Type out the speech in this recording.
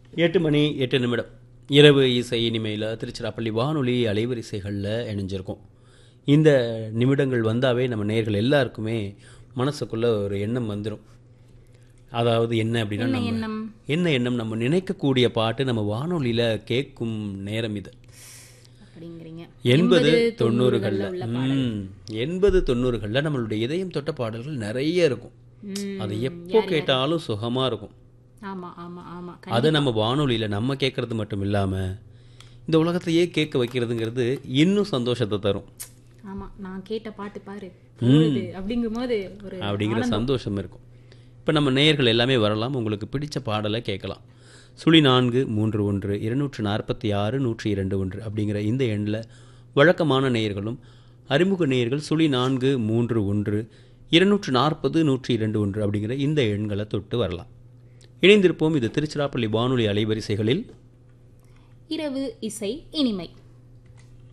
எட்டு மணி எட்டு நிமிடம் இரவு இசை இனிமையில் திருச்சிராப்பள்ளி வானொலி அலைவரிசைகளில் இணைஞ்சிருக்கோம் இந்த நிமிடங்கள் வந்தாவே நம்ம நேர்கள் எல்லாருக்குமே மனசுக்குள்ள ஒரு எண்ணம் வந்துடும் அதாவது என்ன அப்படின்னா என்ன நம்ம எண்ணம் என்ன எண்ணம் நம்ம நினைக்கக்கூடிய பாட்டு நம்ம வானொலியில் கேட்கும் நேரம் இது அப்படிங்கிறீங்க எண்பது தொண்ணூறுகள்ல தொண்ணூறுகளில் உள்ள ம் எண்பது தொண்ணூறுகளில் நம்மளுடைய இதயம் தொட்ட பாடல்கள் நிறைய இருக்கும் ம், அது எப்போ கேட்டாலும் சுகமாக இருக்கும் ஆமா ஆமா ஆமா அதை நம்ம வானொலியில் நம்ம கேட்கறது மட்டும் இல்லாமல் இந்த உலகத்தையே கேட்க வைக்கிறதுங்கிறது இன்னும் சந்தோஷத்தை தரும் ஆமா நான் கேட்ட பாட்டு பாரு போகுது அப்படிங்கும்போது ஒரு அப்படிங்கிற சந்தோஷம் இருக்கும் இப்போ நம்ம நேயர்கள் எல்லாமே வரலாம் உங்களுக்கு பிடிச்ச பாடலை கேட்கலாம் சுழி நான்கு மூன்று ஒன்று இருநூற்று நாற்பத்தி ஆறு நூற்றி இரண்டு ஒன்று அப்படிங்கிற இந்த எண்ணில் வழக்கமான நேயர்களும் அறிமுக நேயர்கள் சுழி நான்கு மூன்று ஒன்று இருநூற்று நாற்பது நூற்றி இரண்டு ஒன்று அப்படிங்கிற இந்த எண்களை தொட்டு வரலாம் இணைந்திருப்போம் இது திருச்சிராப்பள்ளி வானொலி அலைவரிசைகளில் இரவு இசை இனிமை